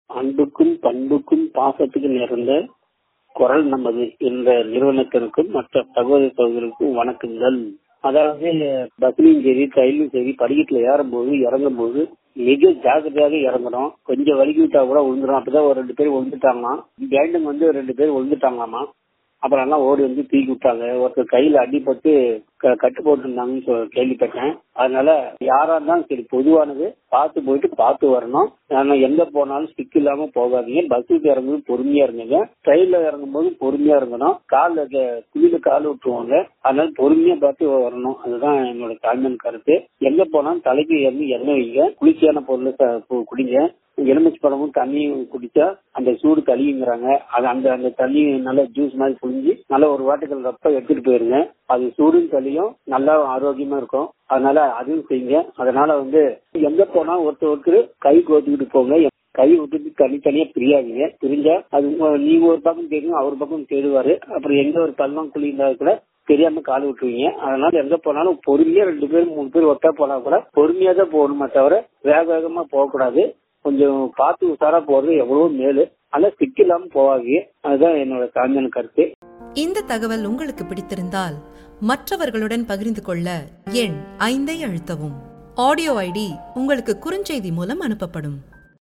அன்புக்கும் பண்புக்கும் பாசத்துக்கும் நிறைந்த குரல் நமது என்ற நிறுவனத்திற்கும் மற்ற சகோதர சகோதரருக்கும் வணக்கங்கள் அதாவது பஸ்லையும் சரி ரயிலும் சரி படிக்கட்டுல ஏறும்போது இறங்கும் போது மிக ஜாக்கிரதையாக இறங்கணும் கொஞ்சம் வலிக்கு விட்டா கூட விழுந்துடும் அப்பதான் ஒரு ரெண்டு பேர் விழுந்துட்டாங்களாம் கேண்டும் வந்து ஒரு ரெண்டு பேர் விழுந்துட்டாங்களாமா அப்புறம் எல்லாம் ஓடி வந்து தூக்கி விட்டாங்க ஒருத்தர் கையில அடிபட்டு க- கட்டு போட்டிருந்தாங்கன்னு சொ- கேள்விப்பட்டேன் அதனால யாரா இருந்தாலும் சரி பொதுவானது பார்த்து போயிட்டு பார்த்து வரணும் ஆனா எங்க போனாலும் ஸ்டிக் இல்லாம போகாதீங்க பஸ்ஸுக்கு இறங்கும்போது பொறுமையா இருங்க ட்ரெயின்ல இறங்கும் போது பொறுமையா இருக்கணும் கால குளியில கால் விட்டுருவாங்க அதனால பொறுமையா பார்த்து வரணும் அதுதான் என்னோட தாழ்மையான கருத்து எங்க போனாலும் தலைக்கு இறங்கி எண்ணெய் வைங்க குளிர்ச்சியான பொருள் ச- கு- குடிங்க எலுமிச்சை பழமும் தண்ணியும் குடிச்சா அந்த சூடு தளிங்கிறாங்க அது அந்த அந்த தண்ணி நல்லா ஜூஸ் மாதிரி புழிஞ்சு நல்லா ஒரு வாட்டுகள் ரப்ப எடுத்துட்டு போயிருங்க அது சூடும் தளியும் நல்லா ஆரோக்கியமா இருக்கும் அதனால அதுவும் செய்யுங்க அதனால வந்து எங்க போனா ஒருத்தர் ஒருத்தர் கை கோத்துக்கிட்டு போங்க கை விட்டுட்டு தனித்தனியா பிரியாதீங்க பிரிஞ்சா அது உங்க- நீங்க ஒரு பக்கம் தெரியும் அவர் பக்கம் தேடுவாரு அப்புறம் எங்க ஒரு பள்ளம் குழி இருந்தா கூட தெரியாம கால் விட்டுருவீங்க அதனால எங்க போனாலும் பொறுமையா ரெண்டு பேரும் மூணு பேர் ஒட்டா போனா கூட பொறுமையா தான் போகணுமே தவிர வேக வேகமா போகக்கூடாது கொஞ்சம் பார்த்து உஷாரா போறது எவ்வளவோ மேலு ஆனா ஸ்டிக் இல்லாம போவாங்க அதுதான் என்னோட தாழ்மையான கருத்து இந்த தகவல் உங்களுக்கு பிடித்திருந்தால் மற்றவர்களுடன் பகிர்ந்து கொள்ள எண் ஐந்தை அழுத்தவும் ஆடியோ ஐடி உங்களுக்கு குறுஞ்செய்தி மூலம் அனுப்பப்படும்